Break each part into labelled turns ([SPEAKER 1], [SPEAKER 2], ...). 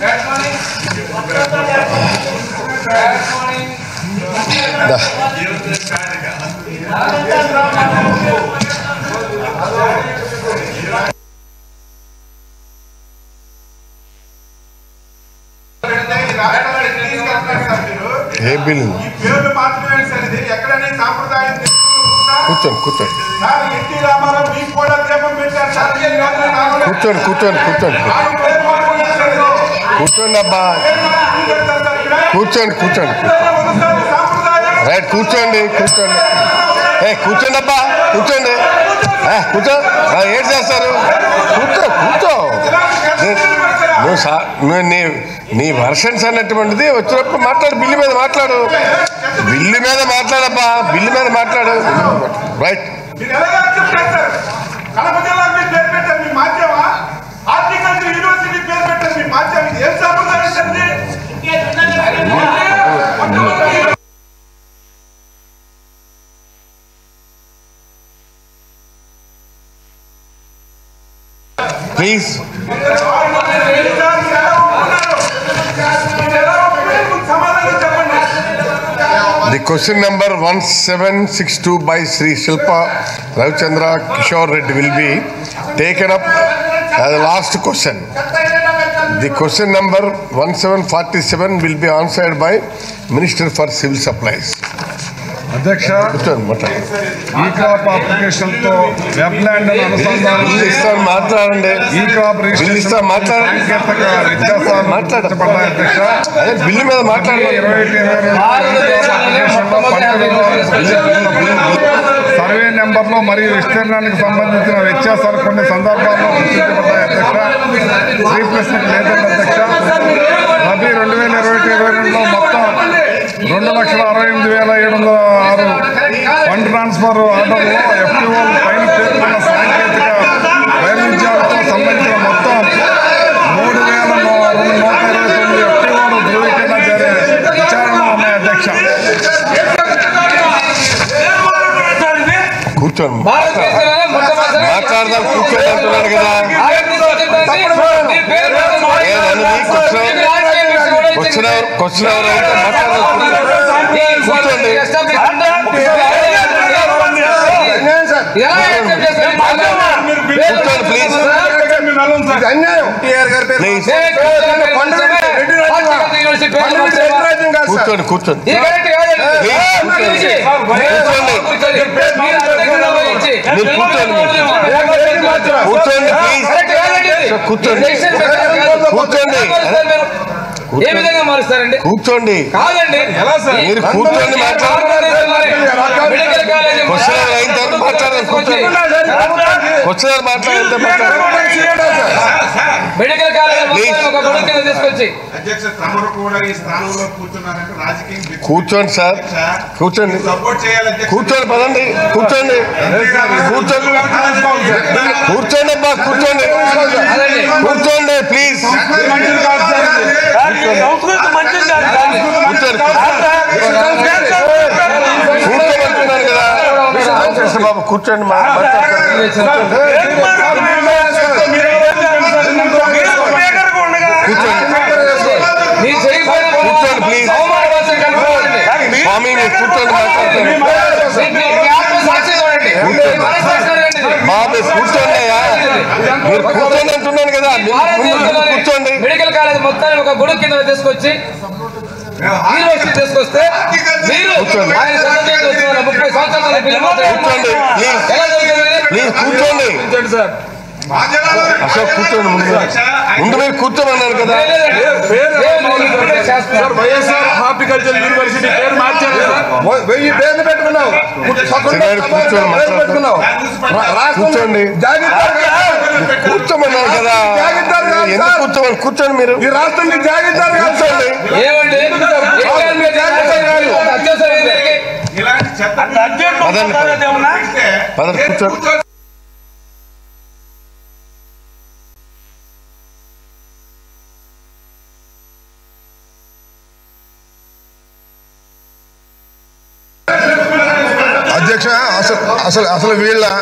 [SPEAKER 1] దా. ఏ bill
[SPEAKER 2] ఈ పేర్లు మాత్రమే సరిది ఎక్కడనే సాంప్రదాయం తెలుసుకుంటా?
[SPEAKER 1] కూర్చోండి కూర్చోండి
[SPEAKER 2] సార్ ఎన్టీ రామారావు మీకు కూడా దీపం పెట్టారు సార్ ఈ రోజు నాకు
[SPEAKER 1] కూర్చోండి కూర్చోండి కూర్చోండి
[SPEAKER 2] ఆయన పేరు మాత్రమే సరిది.
[SPEAKER 1] కూర్చోండి అబ్బా
[SPEAKER 2] పేరు మాత్రమే పెడతారు సార్ ఇక్కడ.
[SPEAKER 1] కూర్చోండి కూర్చోండి
[SPEAKER 2] ఒకసారి సాంప్రదాయం
[SPEAKER 1] రైట్ కూర్చోండి కూర్చోండి ఏ కూర్చోండి అబ్బా కూర్చోండి ఏ కూర్చో ఆ, ఏం చేస్తారు కూర్చో కూర్చో నీ- నువ్వు సా నువ్వు నీ నీ వర్షన్స్ అన్నటువంటిది వచ్చినప్పుడు మాట్లాడు బిల్లు మీద మాట్లాడు బిల్లు మీద మాట్లాడబ్బా బిల్లు మీద మాట్లాడు రైట్
[SPEAKER 2] మీరు ఎలాగ accept చేస్తారు? కడప జిల్లా మీరు పేరు పెట్టారు మీ మాధ్యమా హార్టికల్చర్ యూనివర్సిటీ పేరు పెట్టారు మీ మాధ్యమం ఇది ఏం సాంప్రదాయం సరిది
[SPEAKER 1] ప్లీజ్
[SPEAKER 2] సమాధానం చెప్పండి
[SPEAKER 1] the question number one seven six two by Shri Shilpa Ravichandra Kishore Reddy will be taken up as last question the question number one seven forty seven will be answered by minister for civil supplies
[SPEAKER 3] అధ్యక్ష
[SPEAKER 1] కూర్చోండి మాట్లాడండి
[SPEAKER 3] ఈ crop application తో web land అనుసంధానం
[SPEAKER 1] bill ఇస్తాను మాట్లాడండి
[SPEAKER 3] ఈ crop
[SPEAKER 1] bill ఇస్తా మాట్లాడండి
[SPEAKER 3] సాంకేతిక వ్యత్యాసాలు
[SPEAKER 1] మాట్లాడు.
[SPEAKER 3] గుర్తించబడ్డాయి అధ్యక్ష
[SPEAKER 1] అదే బిల్లు మీద మాట్లాడండి
[SPEAKER 3] ఇరవై ఒకటి ఇరవై రెండు ఈ క్రాప్ అప్లికేషన్లో పంట వివరాలు సర్వే నెంబర్లు మరియు విస్తీర్ణానికి సంబంధించిన వ్యత్యాసాలు కొన్ని సందర్భాల్లో గుర్తించబడ్డాయి అధ్యక్ష శ్రీ ప్రశ్నకు లేదండి అధ్యక్ష రబీ రెండు వేల ఇరవై ఒకటి ఇరవై రెండులో మొత్తం రెండు లక్షల అరవై ఎనిమిది వేల ఏడు వందల ఆరు ఫండ్ ట్రాన్స్ఫర్ ఆర్డర్లో ఎఫ్టీఓ పైన పేర్కొన్న సాంకేతిక వైవిధ్యాలతో సంబంధించిన మొత్తం మూడు వేల నూ- రెండు నూట ఇరవై తొమ్మిది ఎఫ్టీఓలు ధృవీకరణ జరిగే విచారణలో ఉన్నాయి అధ్యక్ష
[SPEAKER 1] కూర్చోండి మాట్లాడదాం కూర్చోండి అంటున్నాడు కదా ఏదన్నది క్వశ్చన్ క్వశ్చన్ ఎవరు క్వశ్చన్ ఎవరు అయితే మాట్లాడదాం కూర్చోండి ప్లీజ్ ప్లీజ్ కూర్చోండి కూర్చోండి మీరు కూర్చోండి కూర్చోండి ప్లీజ్ కూర్చోండి కూర్చోండి
[SPEAKER 4] ఏ విధంగా మారుస్తారండి
[SPEAKER 1] కూర్చోండి
[SPEAKER 4] కాదండి
[SPEAKER 1] మీరు కూర్చోండి మాట్లాడండి
[SPEAKER 4] మెడికల్ కాలేజ్
[SPEAKER 1] క్వశ్చన్ ఎవరు అయిన తర్వాత మాట్లాడండి కూర్చోండి క్వశ్చన్ ఎవరు మాట్లాడితే మాట్లాడండి
[SPEAKER 4] మెడికల్ కాలేజ్ మొత్తాన్ని ఒక గొడవ కింద తీసుకొచ్చి
[SPEAKER 2] అధ్యక్ష తమరు కూడా ఈ స్థానంలో కూర్చున్నారంటే రాజకీయం వ్యతిరేకం.
[SPEAKER 1] కూర్చోండి సార్ కూర్చోండి
[SPEAKER 2] సపోర్ట్ చేయాలి అధ్యక్ష.
[SPEAKER 1] కూర్చోండి పదండి కూర్చోండి కూర్చోండి కూర్చోండి అబ్బా కూర్చోండి కూర్చోండి ప్లీజ్ కూర్చోండి కూర్చోమంటున్నాను కదా రామకృష్ణ బాబు కూర్చోండి మా మాట్లాడతారు. కూర్చోండి
[SPEAKER 4] మీరు చేయకపోయినా
[SPEAKER 1] కూర్చోండి, please.
[SPEAKER 4] అవమానపరిచే కనుక్కోవాలండి.
[SPEAKER 1] స్వామి మీరు కూర్చోండి మాట్లాడతారు
[SPEAKER 4] మీ- మీ- మీ ఆత్మసాక్షి చూడండి. మీ మనస్సాక్షి చూడండి.
[SPEAKER 1] బాబు మీరు కూర్చోండి అయ్యా మీరు కూర్చోండి అంటున్నాను కదా మీరు ముందు
[SPEAKER 4] భారతదేశంలోని
[SPEAKER 1] కూర్చోండి
[SPEAKER 4] మెడికల్ కాలేజ్ మొత్తాన్ని ఒక గొడుగు కింద తీసుకొచ్చి యూనివర్సిటీ తీసుకొస్తే మీరు
[SPEAKER 1] కూర్చోండి.
[SPEAKER 4] ఆయన చదువుకుంటూ వస్తున్న ముప్పై సంవత్సరాల పిల్లలు మాత్రం
[SPEAKER 1] కూర్చోండి, please.
[SPEAKER 4] ఎలా జరిగింది?
[SPEAKER 1] ప్లీజ్ కూర్చోండి
[SPEAKER 2] మా జిల్లాలో
[SPEAKER 1] అశోక్ కూర్చోండి ముందు ముందు మీరు కూర్చోమన్నారు కదా
[SPEAKER 4] లేదండి. దేవుని ఇప్పుడే చేస్తున్నారు.
[SPEAKER 5] వైఎస్ఆర్ హార్టికల్చర్ యూనివర్సిటీ పేరు మార్చారు
[SPEAKER 6] వెయ్యి పేర్లు పెట్టుకున్నావు
[SPEAKER 1] చిన్నాడు కూర్చొని మాట్లాడుతున్నావు.
[SPEAKER 6] పెట్టుకున్నావు రా- రాష్ట్రం
[SPEAKER 1] కూర్చోండి
[SPEAKER 6] జాగ్రత్తగా
[SPEAKER 1] కూర్చోమన్నారు కదా
[SPEAKER 6] జాగ్రత్తగా కాదు
[SPEAKER 1] ఎందుకు
[SPEAKER 6] సార్.
[SPEAKER 1] కూర్చోమని కూర్చోండి మీరు
[SPEAKER 6] ఈ రాష్ట్రాన్ని జాగ్రత్తగా
[SPEAKER 1] కూర్చోండి
[SPEAKER 4] ఏమండి ఏ కాదు మీరు జాగ్రత్తగా అత్యవసరం ఏంటి?
[SPEAKER 2] ఇలాంటి చెత్త
[SPEAKER 1] పదండి
[SPEAKER 2] పెడితే
[SPEAKER 1] పదండి కూర్చోండి
[SPEAKER 6] అధ్యక్ష అసలు అసలు అసలు వీళ్ళ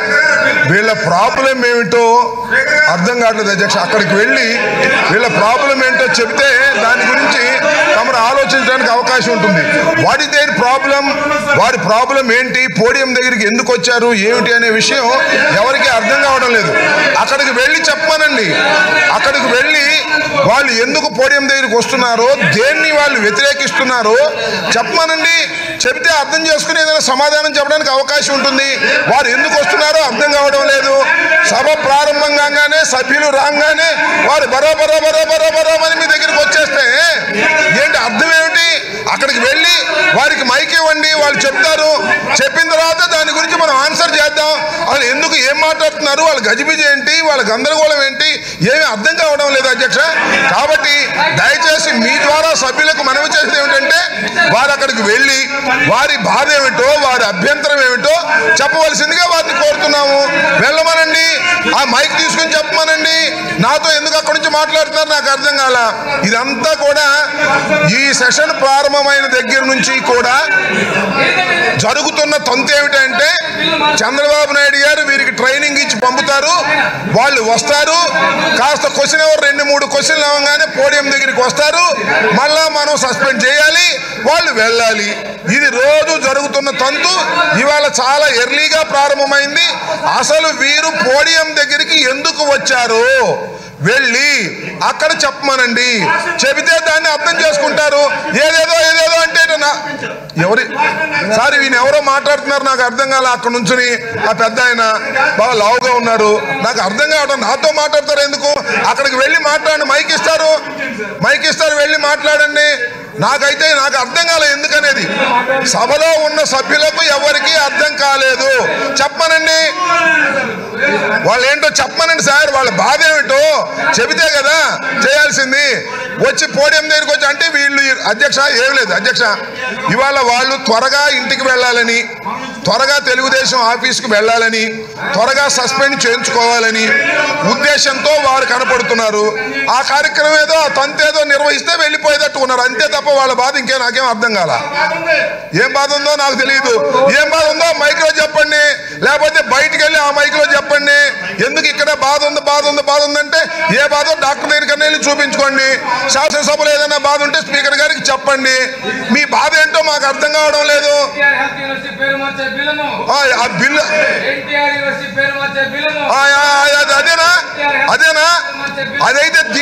[SPEAKER 6] వీళ్ళ ప్రాబ్లం ఏమిటో అర్థం కావట్లేదు అధ్యక్ష అక్కడికి వెళ్ళి వీళ్ళ ప్రాబ్లం ఏంటో చెబితే దాని గురించి తమరు ఆలోచించడానికి అవకాశం ఉంటుంది వాట్ ఇస్ దేర్ ప్రాబ్లం వారి ప్రాబ్లం ఏంటి పోడియం దగ్గరికి ఎందుకు వచ్చారు ఏమిటి అనే విషయం ఎవరికి అర్థం కావడం లేదు అక్కడికి వెళ్ళి చెప్పమనండి అక్కడికి వెళ్ళి వాళ్ళు ఎందుకు పోడియం దగ్గరికి వస్తున్నారో దేన్ని వాళ్ళు వ్యతిరేకిస్తున్నారో చెప్పమనండి చెబితే అర్థం చేసుకుని ఏదైనా సమాధానం చెప్పడానికి అవకాశం ఉంటుంది వారు ఎందుకు వస్తున్నారో అర్థం కావడం లేదు సభ ప్రారంభం కాగానే సభ్యులు రాగానే వారు బరో బరో బరో బరో బరో అని మీ దగ్గరికి వచ్చేస్తే ఏంటి అర్థం ఏమిటి అక్కడికి వెళ్ళి వారికి మైక్ ఇవ్వండి వాళ్ళు చెప్తారు చెప్పిన తర్వాత దాని గురించి మనం ఆన్సర్ చేద్దాం వాళ్ళు ఎందుకు ఏం మాట్లాడుతున్నారు వాళ్ళ గజిబిజి ఏంటి వాళ్ళ గందరగోళం ఏంటి ఏమీ అర్థం కావడం లేదు అధ్యక్ష కాబట్టి దయచేసి మీ ద్వారా సభ్యులకు మనవి చేసేది ఏమిటంటే వారు అక్కడికి వెళ్ళి వారి బాధ ఏమిటో వారి అభ్యంతరం ఏమిటో చెప్పవలసిందిగా వారిని కోరుతున్నాము వెళ్ళమనండి ఆ మైక్ తీసుకుని చెప్పమనండి నాతో ఎందుకు అక్కడి నుంచి మాట్లాడుతున్నారు నాకు అర్థం కాల ఇదంతా కూడా ఈ సెషన్ ప్రారంభమైన దగ్గర నుంచి కూడా జరుగుతున్న తంతు ఏమిటంటే చంద్రబాబు నాయుడు గారు వీరికి ట్రైనింగ్ ఇచ్చి పంపుతారు వాళ్ళు వస్తారు కాస్త క్వశ్చన్ ఎవరు రెండు మూడు క్వశ్చన్లు అవ్వగానే పోడియం దగ్గరికి వస్తారు మళ్ళా మనం సస్పెండ్ చేయాలి వాళ్ళు వెళ్ళాలి ఇది రోజు జరుగుతున్న తంతు ఇవాళ చాలా ఎర్లీగా ప్రారంభమైంది అసలు వీరు పోడియం దగ్గరికి ఎందుకు వచ్చారు వెళ్ళి అక్కడ చెప్పమనండి చెబితే దాన్ని అర్థం చేసుకుంటారు ఏదేదో ఏదేదో అంటే ఇటు నా ఎవరి సార్ ఈయన ఎవరో మాట్లాడుతున్నారు నాకు అర్థం కాలే అక్కడ నుంచుని ఆ పెద్ద ఆయన బాగా లావుగా ఉన్నారు నాకు అర్థం కావడం నాతో మాట్లాడతారు ఎందుకు అక్కడికి వెళ్ళి మాట్లాడండి మైక్ ఇస్తారు మైక్ ఇస్తారు వెళ్ళి మాట్లాడండి నాకైతే నాకు అర్థం కాలేదు ఎందుకనేది సభలో ఉన్న సభ్యులకు ఎవరికి అర్థం కాలేదు చెప్పమనండి వాళ్ళు ఏంటో చెప్పమనండి సార్ వాళ్ళ బాధ ఏమిటో చెబితే కదా చేయాల్సింది వచ్చి పోడియం దగ్గరికి వచ్చి అంటే వీళ్ళు అధ్యక్ష ఏం లేదు అధ్యక్ష ఇవాళ వాళ్ళు త్వరగా ఇంటికి వెళ్ళాలని త్వరగా తెలుగుదేశం ఆఫీస్కి వెళ్ళాలని త్వరగా సస్పెండ్ చేయించుకోవాలని ఉద్దేశంతో వారు కనపడుతున్నారు ఆ కార్యక్రమం ఏదో ఆ తంతు ఏదో నిర్వహిస్తే వెళ్ళిపోయేటట్టు ఉన్నారు అంతే తప్ప వాళ్ళ బాధ ఇంకే నాకేం అర్థం కాల ఏం బాధ ఉందో నాకు తెలియదు ఏం బాధ ఉందో మైక్లో చెప్పండి లేకపోతే బయటికి వెళ్ళి ఆ మైక్లో చెప్పండి ఎందుకు ఇక్కడ బాధ ఉంది బాధ ఉంది బాధ ఉందంటే ఏ బాధ డాక్టర్ దగ్గరికి వెళ్ళి చూపించుకోండి శాసనసభలో ఏదైనా బాధ ఉంటే స్పీకర్ గారికి చెప్పండి మీ బాధ ఏంటో మాకు అర్థం కావడం లేదు
[SPEAKER 4] ఎన్టీఆర్ హెల్త్ యూనివర్సిటీ పేరు మార్చే బిల్లును
[SPEAKER 6] ఆ, ఆ బిల్లు
[SPEAKER 4] ఎన్టీఆర్ యూనివర్సిటీ పేరు మార్చే బిల్లును
[SPEAKER 6] ఆ, ఆ, ఆ, అదేనా అదేనా అదైతే